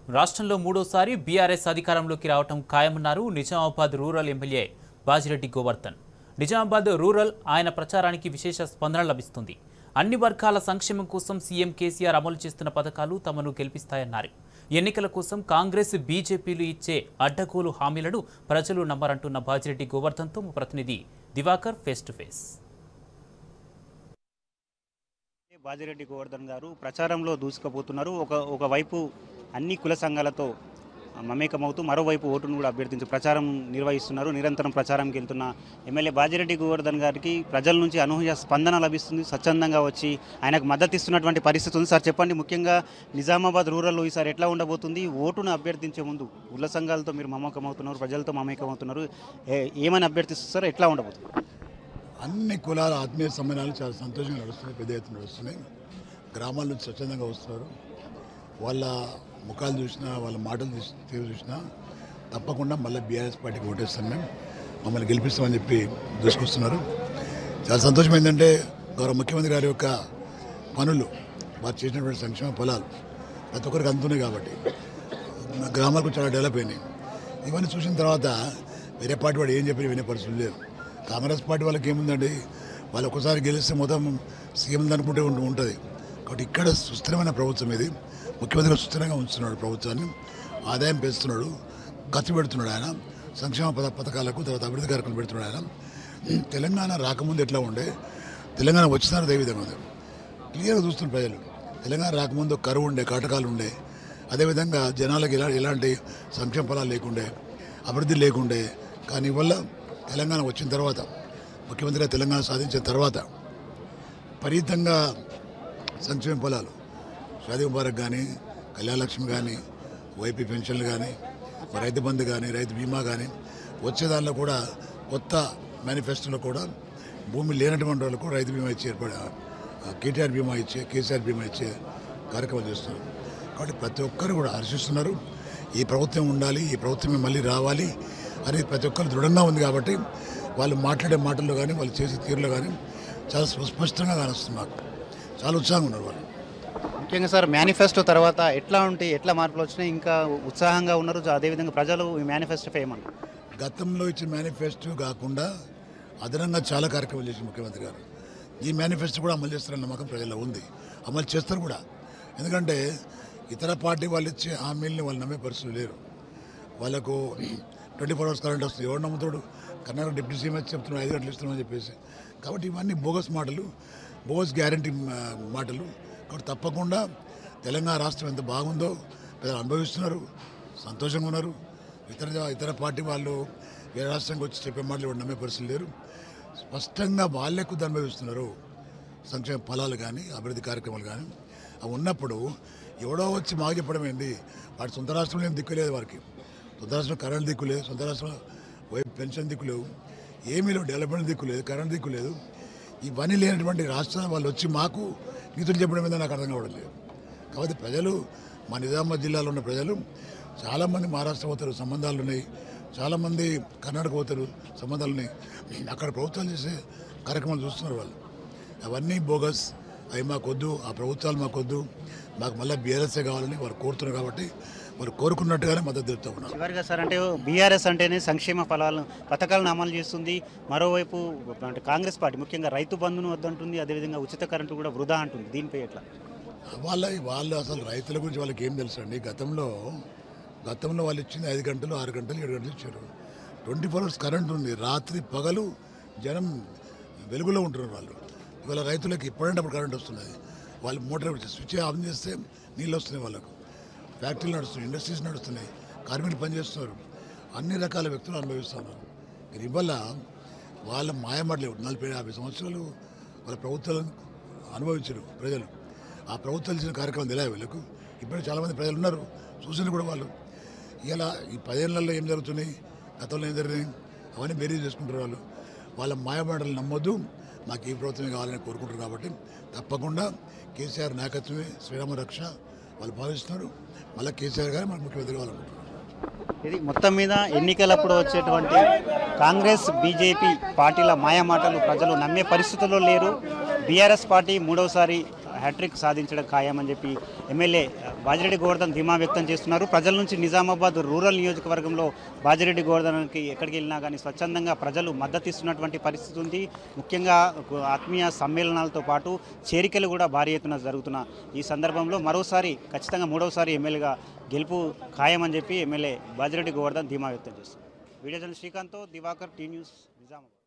రాష్ట్రంలో మూడోసారి బీఆర్ఎస్ అధికారంలోకి రావటం ఖాయమన్నారు Nizamabad rural MLA Bajireddy Govardhan Nizamabad rural ఆయన ప్రచారానికి విశేష స్పందన లభిస్తుంది అన్ని వర్గాల సంక్షేమం కోసం సీఎం కేసీఆర్ అమలు చేస్తున్న పథకాలు తమను గెలిపిస్తాయన్నారు ఎన్నికల కోసం కాంగ్రెస్ బీజేపీలు ఇచ్చే అడ్డగోలు హామీలను ప్రజలు నమ్మరంటున్న బాజిరెడ్డి గోవర్ధన్తో మా ప్రతినిధి Divakar face to face Bajireddy Govardhan గారు ప్రచారంలో దూసుకుపోతున్నారు ఒక ఒకవైపు అన్ని కుల సంఘాలతో మమేకమవుతూ మరోవైపు ఓటును కూడా అభ్యర్థించి ప్రచారం నిర్వహిస్తున్నారు నిరంతరం ప్రచారంకి వెళ్తున్న ఎమ్మెల్యే బాజిరెడ్డి గోవర్ధన్ గారికి ప్రజల నుంచి అనూహ్య స్పందన లభిస్తుంది స్వచ్ఛందంగా వచ్చి ఆయనకు మద్దతు ఇస్తున్నటువంటి పరిస్థితి ఉంది సార్ చెప్పండి ముఖ్యంగా నిజామాబాద్ రూరల్లో ఈసారి ఎట్లా ఉండబోతుంది ఓటును అభ్యర్థించే ముందు కుల సంఘాలతో మీరు మమేకమవుతున్నారు ప్రజలతో మమేకమవుతున్నారు ఏ- ఏమని అభ్యర్థిస్తారు ఎట్లా ఉండబోతుంది అన్ని కులాల ఆత్మీయ సమ్మేళనాలు చాలా సంతోషంగా నడుస్తున్నాయి పెద్ద ఎత్తున నడుస్తున్నాయి గ్రామాల నుంచి స్వచ్ఛందంగా వస్తున్నారు వాళ్ళ ముఖాలు చూసినా వాళ్ళ మాటలు చూసి తీరు చూసినా తప్పకుండా మళ్ళీ బీఆర్ఎస్ పార్టీకి ఓటేస్తాం మేము మమ్మల్ని గెలిపిస్తామని చెప్పి దూసుకొస్తున్నారు చాలా సంతోషం ఏంటంటే గౌరవ ముఖ్యమంత్రి గారి యొక్క పనులు వారు చేసినటువంటి సంక్షేమ ఫలాలు ప్రతి ఒక్కరికి అందుతున్నాయి కాబట్టి గ్రామాలకు చాలా డెవలప్ అయినాయి ఇవన్నీ చూసిన తర్వాత వేరే పార్టీ వాడు ఏం చెప్పి వినే పరిస్థితులు లేరు కాంగ్రెస్ పార్టీ వాళ్ళకి ఏముందండి వాళ్ళు ఒకసారి గెలిస్తే మొత్తం సీఎం అనుకుంటే ఉంటు- ఉంటుంది కాబట్టి ఇక్కడ సుస్థిరమైన ప్రభుత్వం ఇది ముఖ్యమంత్రి గారు సుస్థిరంగా ఉంచుతున్నాడు ప్రభుత్వాన్ని ఆదాయం పెంచుతున్నాడు ఖర్చు పెడుతున్నాడు ఆయన సంక్షేమ పథ పథకాలకు తర్వాత అభివృద్ధి కార్యక్రమాలు పెడుతున్నాడు ఆయన తెలంగాణ రాకముందు ఎట్లా ఉండే తెలంగాణ వచ్చిన తర్వాత ఏ విధంగా ఉంది క్లియర్గా చూస్తున్న ప్రజలు తెలంగాణ రాకముందు కరువు ఉండే కాటకాలు ఉండే అదేవిధంగా జనాలకు ఎలా ఎలాంటి సంక్షేమ ఫలాలు లేకుండే అభివృద్ధి లేకుండే కానీ ఇవల్ల తెలంగాణ వచ్చిన తర్వాత ముఖ్యమంత్రిగా తెలంగాణ సాధించిన తర్వాత విపరీతంగా సంక్షేమ ఫలాలు షాదీ ముబారక్ కానీ కళ్యాణలక్ష్మి కానీ వైపీ పెన్షన్లు కానీ రైతు బంధు కానీ రైతు బీమా కానీ వచ్చే దానిలో కూడా కొత్త మేనిఫెస్టోలో కూడా భూమి లేనటువంటి వాళ్ళకు రైతు బీమా ఇచ్చి ఏర్పడ కేటీఆర్ బీమా ఇచ్చే కేసీఆర్ బీమా ఇచ్చే కార్యక్రమాలు చేస్తున్నారు కాబట్టి ప్రతి ఒక్కరు కూడా హర్షిస్తున్నారు ఈ ప్రభుత్వం ఉండాలి ఈ ప్రభుత్వమే మళ్ళీ రావాలి అని ప్రతి ఒక్కరు దృఢంగా ఉంది కాబట్టి వాళ్ళు మాట్లాడే మాటల్లో కానీ వాళ్ళు చేసే తీరులో కానీ చాలా సుస్పష్టంగా కానొస్తుంది మాకు చాలా ఉత్సాహంగా ఉన్నారు వాళ్ళు ముఖ్యంగా సార్ మేనిఫెస్టో తర్వాత ఎట్లా ఉంటాయి ఎట్లా మార్పులు వచ్చినాయి ఇంకా ఉత్సాహంగా ఉన్నారు అదేవిధంగా ప్రజలు ఈ మేనిఫెస్టో ఏమన్నారు గతంలో ఇచ్చిన మేనిఫెస్టో కాకుండా అదనంగా చాలా కార్యక్రమాలు చేసిన ముఖ్యమంత్రి గారు ఈ మేనిఫెస్టో కూడా అమలు చేస్తారన్న నమ్మకం ప్రజల్లో ఉంది అమలు చేస్తారు కూడా ఎందుకంటే ఇతర పార్టీ వాళ్ళు ఇచ్చే హామీల్ని వాళ్ళు నమ్మే పరిస్థితులు లేరు వాళ్ళకు ట్వంటీ ఫోర్ అవర్స్ కరెంట్ వస్తుంది ఎవరు నమ్ముతాడు కర్ణాటక డిప్యూటీ సీఎం వచ్చి చెప్తున్నాడు ఐదు గంటలు ఇస్తున్నామని చెప్పేసి కాబట్టి ఇవన్నీ బోగస్ మాటలు బోగస్ గ్యారంటీ మాటలు కాబట్టి తప్పకుండా తెలంగాణ రాష్ట్రం ఎంత బాగుందో ప్రజలు అనుభవిస్తున్నారు సంతోషంగా ఉన్నారు ఇతర ఇతర పార్టీ వాళ్ళు వేరే రాష్ట్రానికి వచ్చి చెప్పే మాటలు ఎవరు నమ్మే పరిస్థితులు లేరు స్పష్టంగా వాళ్ళే కొద్ది అనుభవిస్తున్నారు సంక్షేమ ఫలాలు కానీ అభివృద్ధి కార్యక్రమాలు కానీ అవి ఉన్నప్పుడు ఎవడో వచ్చి మాకు చెప్పడం ఏంటి వాడి సొంత రాష్ట్రంలో ఏం దిక్కు లేదు వారికి సొంత రాష్ట్రంలో కరెంట్ దిక్కు లేదు సొంత రాష్ట్రంలో వైపు పెన్షన్ దిక్కు లేవు ఏమీ లేవు డెవలప్మెంట్ దిక్కు లేదు కరెంట్ దిక్కు లేదు ఇవన్నీ లేనటువంటి రాష్ట్రాలు వాళ్ళు వచ్చి మాకు నీతులు చెప్పడం మీద నాకు అర్థం కావడం లేదు కాబట్టి ప్రజలు మా నిజామాబాద్ జిల్లాలో ఉన్న ప్రజలు చాలామంది మహారాష్ట్ర పోతారు సంబంధాలు ఉన్నాయి చాలామంది కర్ణాటక పోతారు సంబంధాలు ఉన్నాయి అక్కడ ప్రభుత్వాలు చేసే కార్యక్రమాలు చూస్తున్నారు వాళ్ళు అవన్నీ బోగస్ అవి మాకొద్దు ఆ ప్రభుత్వాలు మాకొద్దు మాకు మళ్ళీ బీఆర్ఎస్ఏ కావాలని వారు కోరుతున్నారు కాబట్టి వారు కోరుకున్నట్టుగానే మద్దతు తెలుపుతూ ఉన్నారు చివరిగా సార్ అంటే బీఆర్ఎస్ అంటేనే సంక్షేమ ఫలాలను పథకాలను అమలు చేస్తుంది మరోవైపు అంటే కాంగ్రెస్ పార్టీ ముఖ్యంగా రైతు బంధును వద్దంటుంది అదేవిధంగా ఉచిత కరెంటు కూడా వృధా అంటుంది దీనిపై ఎట్లా వాళ్ళ వాళ్ళు అసలు రైతుల గురించి వాళ్ళకి ఏం తెలుసు అండి గతంలో గతంలో వాళ్ళు ఇచ్చింది ఐదు గంటలు ఆరు గంటలు ఏడు గంటలు ఇచ్చారు ట్వంటీ ఫోర్ అవర్స్ కరెంట్ ఉంది రాత్రి పగలు జనం వెలుగులో ఉంటున్నారు వాళ్ళు ఇవాళ రైతులకు ఎప్పుడంటే అప్పుడు కరెంట్ వస్తున్నది వాళ్ళు మోటార్ స్విచ్ ఆఫ్ చేస్తే నీళ్ళు వస్తున్నాయి వాళ్ళకు ఫ్యాక్టరీలు నడుస్తున్నాయి ఇండస్ట్రీస్ నడుస్తున్నాయి కార్మికులు పనిచేస్తున్నారు అన్ని రకాల వ్యక్తులు అనుభవిస్తున్నారు మీరు ఇవాళ వాళ్ళ మాయమాటలు నలభై యాభై సంవత్సరాలు వాళ్ళ ప్రభుత్వాలను అనుభవించారు ప్రజలు ఆ ప్రభుత్వాలు ఇచ్చిన కార్యక్రమం తెలియదు వీళ్ళకు ఇప్పుడు చాలామంది ప్రజలు ఉన్నారు చూసిన కూడా వాళ్ళు ఇలా ఈ పదేళ్లలో ఏం జరుగుతున్నాయి గతంలో ఏం జరిగినాయి అవన్నీ బేరీ చేసుకుంటారు వాళ్ళు వాళ్ళ మాయమాటలు నమ్మొద్దు మాకు ఈ ప్రభుత్వమే కావాలని కోరుకుంటారు కాబట్టి తప్పకుండా కేసీఆర్ నాయకత్వమే శ్రీరామ రక్ష వాళ్ళు భావిస్తున్నారు మళ్ళీ కేసీఆర్ గారు మనకు ముఖ్యమంత్రి కావాలనుకుంటున్నారు ఇది మొత్తం మీద ఎన్నికలప్పుడు వచ్చేటువంటి కాంగ్రెస్ బీజేపీ పార్టీల మాయమాటలు ప్రజలు నమ్మే పరిస్థితుల్లో లేరు బీఆర్ఎస్ పార్టీ మూడవసారి హ్యాట్రిక్ సాధించడం ఖాయమని చెప్పి ఎమ్మెల్యే బాజిరెడ్డి గోవర్ధన్ ధీమా వ్యక్తం చేస్తున్నారు ప్రజల నుంచి నిజామాబాద్ రూరల్ నియోజకవర్గంలో బాజిరెడ్డి గోవర్ధన్కి ఎక్కడికి వెళ్ళినా కానీ స్వచ్ఛందంగా ప్రజలు మద్దతు ఇస్తున్నటువంటి పరిస్థితి ఉంది ముఖ్యంగా ఆత్మీయ సమ్మేళనాలతో పాటు చేరికలు కూడా భారీ ఎత్తున జరుగుతున్న ఈ సందర్భంలో మరోసారి ఖచ్చితంగా మూడవసారి ఎమ్మెల్యేగా గెలుపు ఖాయమని చెప్పి ఎమ్మెల్యే బాజిరెడ్డి గోవర్ధన్ ధీమా వ్యక్తం చేస్తున్నారు వీడియో జర్నలిస్ట్ శ్రీకాంత్తో దివాకర్ టీ న్యూస్ నిజామాబాద్